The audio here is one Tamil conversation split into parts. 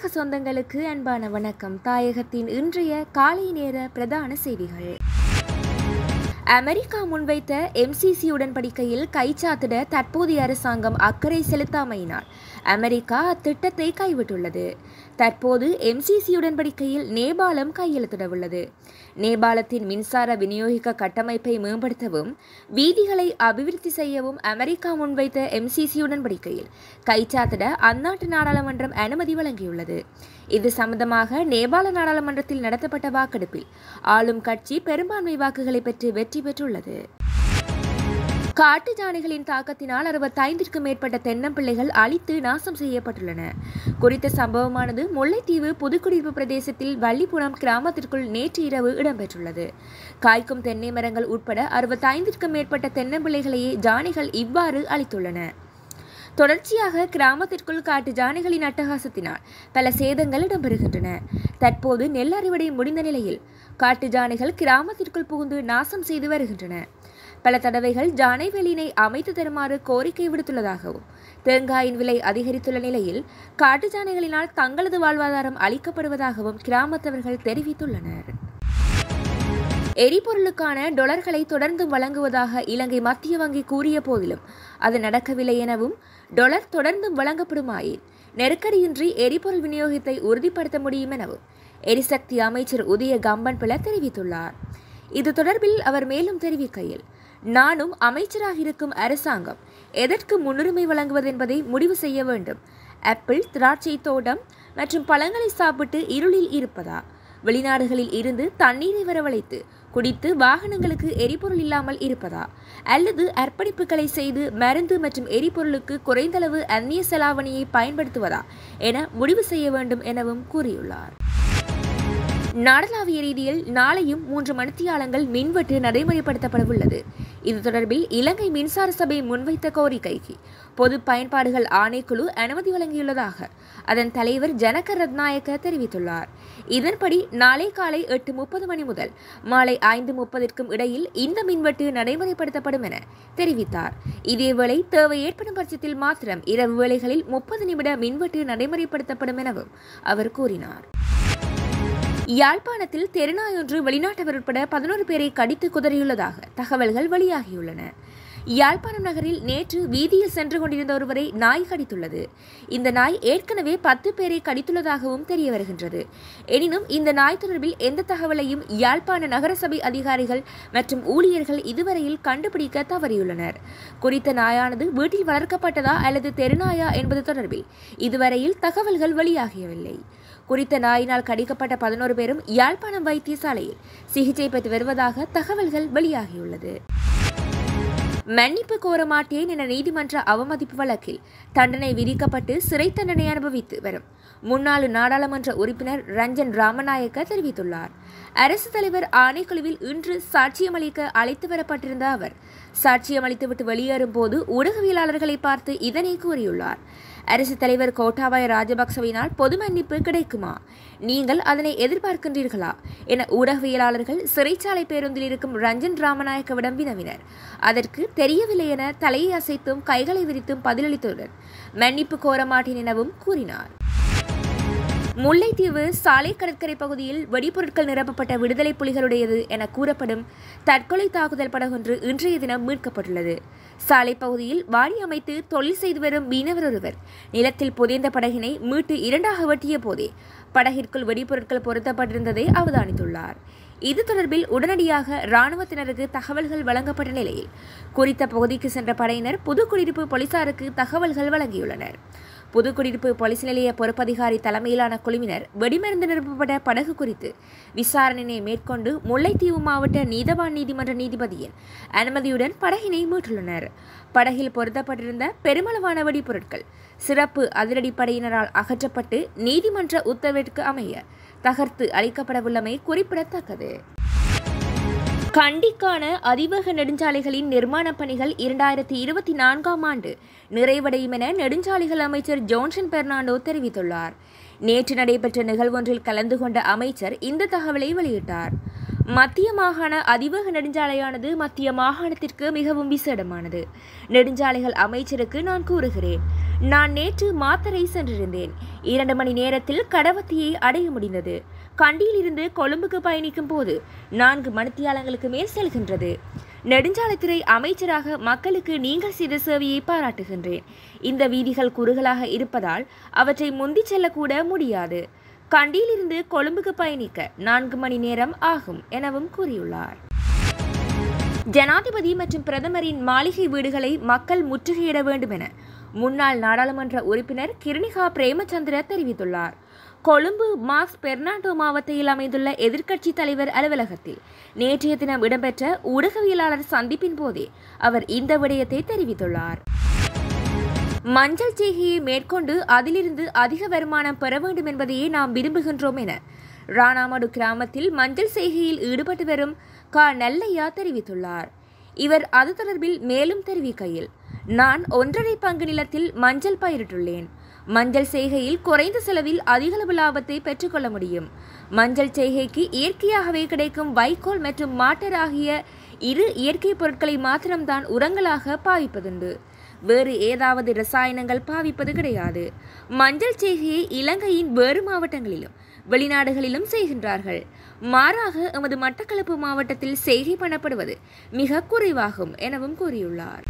தாயக சொந்தங்களுக்கு அன்பான வணக்கம் தாயகத்தின் இன்றைய காலை நேர பிரதான செய்திகள் அமெரிக்கா முன்வைத்த எம்சிசி உடன்படிக்கையில் கைச்சாத்திட தற்போதைய அரசாங்கம் அக்கறை செலுத்தாமையினால் அமெரிக்கா அத்திட்டத்தை கைவிட்டுள்ளது தற்போது எம்சிசி உடன்படிக்கையில் நேபாளம் கையெழுத்திடவுள்ளது நேபாளத்தின் மின்சார விநியோகிக்க கட்டமைப்பை மேம்படுத்தவும் வீதிகளை அபிவிருத்தி செய்யவும் அமெரிக்கா முன்வைத்த எம்சிசி உடன்படிக்கையில் கைச்சாத்திட அந்நாட்டு நாடாளுமன்றம் அனுமதி வழங்கியுள்ளது இது சம்பந்தமாக நேபாள நாடாளுமன்றத்தில் நடத்தப்பட்ட வாக்கெடுப்பில் ஆளும் கட்சி பெரும்பான்மை வாக்குகளை பெற்று வெற்றி பெற்றுள்ளது காட்டு யானைகளின் தாக்கத்தினால் அறுபத்தைந்திற்கும் மேற்பட்ட தென்னம்பிள்ளைகள் அழித்து நாசம் செய்யப்பட்டுள்ளன குறித்த சம்பவமானது முல்லைத்தீவு புதுக்குடியிருப்பு பிரதேசத்தில் வள்ளிப்புறம் கிராமத்திற்குள் நேற்று இரவு இடம்பெற்றுள்ளது காய்க்கும் தென்னை மரங்கள் உட்பட அறுபத்தைந்திற்கும் மேற்பட்ட தென்னம்பிள்ளைகளையே யானைகள் இவ்வாறு அளித்துள்ளன தொடர்ச்சியாக கிராமத்திற்குள் காட்டு ஜானைகளின் அட்டகாசத்தினால் பல சேதங்கள் இடம்பெறுகின்றன தற்போது நெல் அறுவடை முடிந்த நிலையில் காட்டு ஜானைகள் கிராமத்திற்குள் புகுந்து நாசம் செய்து வருகின்றன பல தடவைகள் ஜானை வெளியினை அமைத்து தருமாறு கோரிக்கை விடுத்துள்ளதாகவும் தேங்காயின் விலை அதிகரித்துள்ள நிலையில் காட்டு ஜானைகளினால் தங்களது வாழ்வாதாரம் அளிக்கப்படுவதாகவும் கிராமத்தவர்கள் தெரிவித்துள்ளனர் எரிபொருளுக்கான டொலர்களை தொடர்ந்து வழங்குவதாக இலங்கை மத்திய வங்கி கூறிய போதிலும் அது நடக்கவில்லை எனவும் டொலர் தொடர்ந்து வழங்கப்படுமாயின் நெருக்கடியின்றி எரிபொருள் விநியோகத்தை உறுதிப்படுத்த முடியும் எனவும் எரிசக்தி அமைச்சர் உதய கம்பன் பில தெரிவித்துள்ளார் இது தொடர்பில் அவர் மேலும் தெரிவிக்கையில் நானும் அமைச்சராக இருக்கும் அரசாங்கம் எதற்கு முன்னுரிமை வழங்குவது என்பதை முடிவு செய்ய வேண்டும் ஆப்பிள் திராட்சை தோட்டம் மற்றும் பழங்களை சாப்பிட்டு இருளில் இருப்பதா வெளிநாடுகளில் இருந்து தண்ணீரை வரவழைத்து குடித்து வாகனங்களுக்கு எரிபொருள் இல்லாமல் இருப்பதா அல்லது அர்ப்பணிப்புகளை செய்து மருந்து மற்றும் எரிபொருளுக்கு குறைந்தளவு அந்நிய செலாவணியை பயன்படுத்துவதா என முடிவு செய்ய வேண்டும் எனவும் கூறியுள்ளார் நாடளாவிய ரீதியில் நாளையும் மூன்று மணித்தியாலங்கள் மின்வெட்டு நடைமுறைப்படுத்தப்படவுள்ளது இது தொடர்பில் இலங்கை மின்சார சபை முன்வைத்த கோரிக்கைக்கு பொது பயன்பாடுகள் ஆணைக்குழு அனுமதி வழங்கியுள்ளதாக அதன் தலைவர் ஜனக ரத்நாயக்க தெரிவித்துள்ளார் இதன்படி நாளை காலை எட்டு முப்பது மணி முதல் மாலை ஐந்து முப்பதிற்கும் இடையில் இந்த மின்வெட்டு நடைமுறைப்படுத்தப்படும் என தெரிவித்தார் இதேவேளை தேவை ஏற்படும் பட்சத்தில் மாத்திரம் இரவு வேளைகளில் முப்பது நிமிட மின்வெட்டு நடைமுறைப்படுத்தப்படும் எனவும் அவர் கூறினார் யாழ்ப்பாணத்தில் தெருநாயொன்று வெளிநாட்டவர் உட்பட பதினோரு பேரை கடித்து குதறியுள்ளதாக தகவல்கள் வெளியாகியுள்ளன யாழ்ப்பாணம் நகரில் நேற்று வீதியில் சென்று கொண்டிருந்த ஒருவரை நாய் கடித்துள்ளது இந்த நாய் ஏற்கனவே பத்து பேரை கடித்துள்ளதாகவும் தெரிய வருகின்றது எனினும் இந்த நாய் தொடர்பில் எந்த தகவலையும் யாழ்ப்பாண நகரசபை அதிகாரிகள் மற்றும் ஊழியர்கள் இதுவரையில் கண்டுபிடிக்க தவறியுள்ளனர் குறித்த நாயானது வீட்டில் வளர்க்கப்பட்டதா அல்லது தெருநாயா என்பது தொடர்பில் இதுவரையில் தகவல்கள் வெளியாகவில்லை குறித்த நாயினால் கடிக்கப்பட்ட பதினோரு பேரும் யாழ்ப்பாணம் வைத்தியசாலையில் சிகிச்சை பெற்று வருவதாக தகவல்கள் வெளியாகியுள்ளது மன்னிப்பு கோர மாட்டேன் என நீதிமன்ற அவமதிப்பு வழக்கில் தண்டனை விதிக்கப்பட்டு சிறை தண்டனை அனுபவித்து வரும் முன்னாள் நாடாளுமன்ற உறுப்பினர் ரஞ்சன் ராமநாயக்க தெரிவித்துள்ளார் அரசு தலைவர் ஆணைக்குழுவில் இன்று சாட்சியமளிக்க அழைத்து வரப்பட்டிருந்த அவர் சாட்சியமளித்துவிட்டு வெளியேறும் போது ஊடகவியலாளர்களை பார்த்து இதனை கூறியுள்ளார் அரசு தலைவர் கோட்டாபாய ராஜபக்சவினால் பொது மன்னிப்பு கிடைக்குமா நீங்கள் அதனை எதிர்பார்க்கின்றீர்களா என ஊடகவியலாளர்கள் சிறைச்சாலை பேருந்தில் இருக்கும் ரஞ்சன் ராமநாயக்கவிடம் வினவினர் அதற்கு தெரியவில்லை என தலையை அசைத்தும் கைகளை விரித்தும் பதிலளித்ததுடன் மன்னிப்பு கோர மாட்டேன் எனவும் கூறினார் முல்லைத்தீவு சாலை கடற்கரை பகுதியில் வெடிபொருட்கள் நிரப்பப்பட்ட விடுதலை புலிகளுடையது என கூறப்படும் தற்கொலை தாக்குதல் படகொன்று இன்றைய தினம் மீட்கப்பட்டுள்ளது சாலை பகுதியில் வாடி அமைத்து தொழில் செய்து வரும் மீனவர் ஒருவர் நிலத்தில் புதைந்த படகினை மீட்டு இரண்டாக வெட்டிய போதே படகிற்குள் வெடிபொருட்கள் பொருத்தப்பட்டிருந்ததை அவதானித்துள்ளார் இது தொடர்பில் உடனடியாக இராணுவத்தினருக்கு தகவல்கள் வழங்கப்பட்ட நிலையில் குறித்த பகுதிக்கு சென்ற படையினர் புதுக்குடியிருப்பு போலீசாருக்கு தகவல்கள் வழங்கியுள்ளனர் புதுக்குடியிருப்பு போலீஸ் நிலைய பொறுப்பதிகாரி தலைமையிலான குழுவினர் வெடிமருந்து நிரப்பப்பட்ட படகு குறித்து விசாரணையை மேற்கொண்டு முல்லைத்தீவு மாவட்ட நீதவான் நீதிமன்ற நீதிபதியின் அனுமதியுடன் படகினை மீட்டுள்ளனர் படகில் பொருத்தப்பட்டிருந்த பெருமளவான வெடிப்பொருட்கள் சிறப்பு அதிரடிப்படையினரால் அகற்றப்பட்டு நீதிமன்ற உத்தரவிற்கு அமைய தகர்த்து அளிக்கப்படவுள்ளமை குறிப்பிடத்தக்கது கண்டிக்கான அதிவேக நெடுஞ்சாலைகளின் நிர்மாணப் பணிகள் இரண்டாயிரத்தி இருபத்தி நான்காம் ஆண்டு நிறைவடையும் என நெடுஞ்சாலைகள் அமைச்சர் ஜோன்சன் பெர்னாண்டோ தெரிவித்துள்ளார் நேற்று நடைபெற்ற நிகழ்வொன்றில் கலந்து கொண்ட அமைச்சர் இந்த தகவலை வெளியிட்டார் மத்திய மாகாண அதிவேக நெடுஞ்சாலையானது மத்திய மாகாணத்திற்கு மிகவும் விசேடமானது நெடுஞ்சாலைகள் அமைச்சருக்கு நான் கூறுகிறேன் நான் நேற்று மாத்தரை சென்றிருந்தேன் இரண்டு மணி நேரத்தில் கடவத்தியை அடைய முடிந்தது கண்டியிலிருந்து கொழும்புக்கு பயணிக்கும் போது நான்கு மணித்தியாலங்களுக்கு மேல் செல்கின்றது நெடுஞ்சாலைத்துறை அமைச்சராக மக்களுக்கு நீங்கள் செய்த சேவையை பாராட்டுகின்றேன் இந்த வீதிகள் குறுகலாக இருப்பதால் அவற்றை முந்திச் செல்லக்கூட முடியாது கண்டியிலிருந்து கொழும்புக்கு பயணிக்க நான்கு மணி நேரம் ஆகும் எனவும் கூறியுள்ளார் ஜனாதிபதி மற்றும் பிரதமரின் மாளிகை வீடுகளை மக்கள் முற்றுகையிட வேண்டும் என முன்னாள் நாடாளுமன்ற உறுப்பினர் கிருணிகா பிரேமச்சந்திர தெரிவித்துள்ளார் கொழும்பு மார்க்ஸ் பெர்னாண்டோ மாவட்டத்தில் அமைந்துள்ள எதிர்க்கட்சி தலைவர் அலுவலகத்தில் நேற்றைய தினம் இடம்பெற்ற ஊடகவியலாளர் சந்திப்பின் போதே அவர் இந்த விடயத்தை தெரிவித்துள்ளார் மஞ்சள் செய்கையை மேற்கொண்டு அதிலிருந்து அதிக வருமானம் பெற வேண்டும் என்பதையே நாம் விரும்புகின்றோம் என ராணாமடு கிராமத்தில் மஞ்சள் செய்கையில் ஈடுபட்டு வரும் க நல்லையா தெரிவித்துள்ளார் இவர் அது தொடர்பில் மேலும் தெரிவிக்கையில் நான் ஒன்றரை பங்கு நிலத்தில் மஞ்சள் பயிரிட்டுள்ளேன் மஞ்சள் செய்கையில் குறைந்த செலவில் அதிகளவு லாபத்தை பெற்றுக்கொள்ள முடியும் மஞ்சள் செய்கைக்கு இயற்கையாகவே கிடைக்கும் வைக்கோல் மற்றும் மாட்டர் ஆகிய இரு இயற்கை பொருட்களை மாத்திரம்தான் உரங்களாக பாவிப்பதுண்டு வேறு ஏதாவது ரசாயனங்கள் பாவிப்பது கிடையாது மஞ்சள் செய்கையை இலங்கையின் வேறு மாவட்டங்களிலும் வெளிநாடுகளிலும் செய்கின்றார்கள் மாறாக எமது மட்டக்களப்பு மாவட்டத்தில் செய்கை பண்ணப்படுவது மிக குறைவாகும் எனவும் கூறியுள்ளார்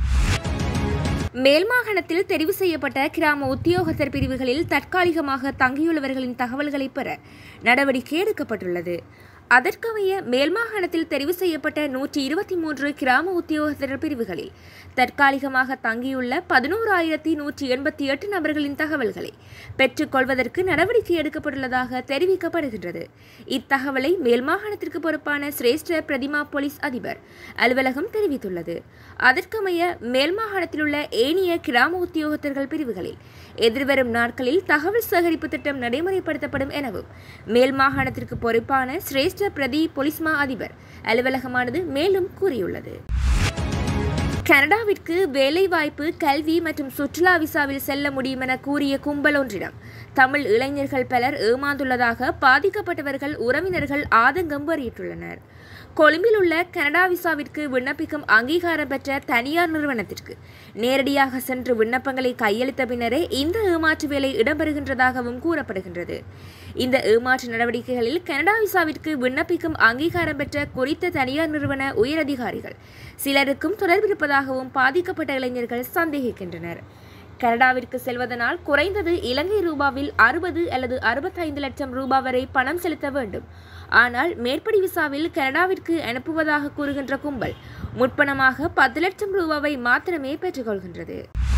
மேல் மாகாணத்தில் தெரிவு செய்யப்பட்ட கிராம உத்தியோகத்தர் பிரிவுகளில் தற்காலிகமாக தங்கியுள்ளவர்களின் தகவல்களை பெற நடவடிக்கை எடுக்கப்பட்டுள்ளது அதற்கமைய மேல் மாகாணத்தில் தெரிவு செய்யப்பட்ட நூற்றி இருபத்தி மூன்று கிராம உத்தியோகத்தர் பிரிவுகளில் தற்காலிகமாக தங்கியுள்ள பதினோராயிரத்தி நூற்றி எண்பத்தி எட்டு நபர்களின் தகவல்களை பெற்றுக்கொள்வதற்கு நடவடிக்கை எடுக்கப்பட்டுள்ளதாக தெரிவிக்கப்படுகின்றது இத்தகவலை மேல் மாகாணத்திற்கு பொறுப்பான சிரேஷ்ட பிரதிமா போலீஸ் அதிபர் அலுவலகம் தெரிவித்துள்ளது அதற்கமைய மேல் மாகாணத்தில் உள்ள ஏனைய கிராம உத்தியோகத்தர்கள் பிரிவுகளில் எதிர்வரும் நாட்களில் தகவல் சேகரிப்பு திட்டம் நடைமுறைப்படுத்தப்படும் எனவும் மேல் மாகாணத்திற்கு பொறுப்பான சிரேஷ்ட பிரதி பொலிஸ்மா அதிபர் அலுவலகமானது மேலும் கூறியுள்ளது கனடாவிற்கு வேலைவாய்ப்பு கல்வி மற்றும் சுற்றுலா விசாவில் செல்ல முடியும் என கூறிய கும்பல் ஒன்றிடம் தமிழ் இளைஞர்கள் பலர் ஏமாந்துள்ளதாக பாதிக்கப்பட்டவர்கள் உறவினர்கள் ஆதங்கம் வெளியிட்டுள்ளனர் கொழும்பில் உள்ள கனடா விசாவிற்கு விண்ணப்பிக்கும் அங்கீகாரம் பெற்ற தனியார் நிறுவனத்திற்கு நேரடியாக சென்று விண்ணப்பங்களை கையளித்த பின்னரே இந்த ஏமாற்று வேலை இடம்பெறுகின்றதாகவும் கூறப்படுகின்றது இந்த ஏமாற்று நடவடிக்கைகளில் கனடா விசாவிற்கு விண்ணப்பிக்கும் அங்கீகாரம் பெற்ற குறித்த தனியார் நிறுவன உயரதிகாரிகள் சிலருக்கும் தொடர்பிருப்பதாகவும் பாதிக்கப்பட்ட இளைஞர்கள் சந்தேகிக்கின்றனர் கனடாவிற்கு செல்வதனால் குறைந்தது இலங்கை ரூபாவில் அறுபது அல்லது அறுபத்தைந்து லட்சம் ரூபாய் வரை பணம் செலுத்த வேண்டும் ஆனால் மேற்படி விசாவில் கனடாவிற்கு அனுப்புவதாக கூறுகின்ற கும்பல் முற்பணமாக பத்து லட்சம் ரூபாவை மாத்திரமே பெற்றுக்கொள்கின்றது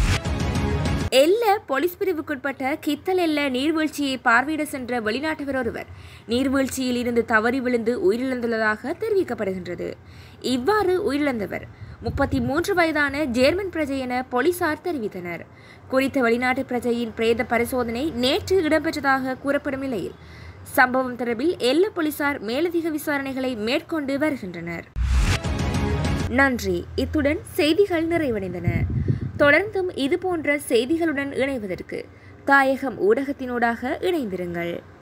எல்ல போலீஸ் பிரிவுக்குட்பட்ட கித்தல் எல்ல நீர்வீழ்ச்சியை பார்வையிட சென்ற வெளிநாட்டவர் ஒருவர் நீர்வீழ்ச்சியில் இருந்து தவறி விழுந்து உயிரிழந்துள்ளதாக தெரிவிக்கப்படுகின்றது இவ்வாறு உயிரிழந்தவர் முப்பத்தி மூன்று வயதான ஜேர்மன் பிரஜை என போலீசார் தெரிவித்தனர் குறித்த வெளிநாட்டு பிரஜையின் பிரேத பரிசோதனை நேற்று இடம்பெற்றதாக கூறப்படும் நிலையில் சம்பவம் தொடர்பில் எல்ல போலீசார் மேலதிக விசாரணைகளை மேற்கொண்டு வருகின்றனர் நன்றி இத்துடன் செய்திகள் நிறைவடைந்தன தொடர்ந்தும் இதுபோன்ற செய்திகளுடன் இணைவதற்கு தாயகம் ஊடகத்தினூடாக இணைந்திருங்கள்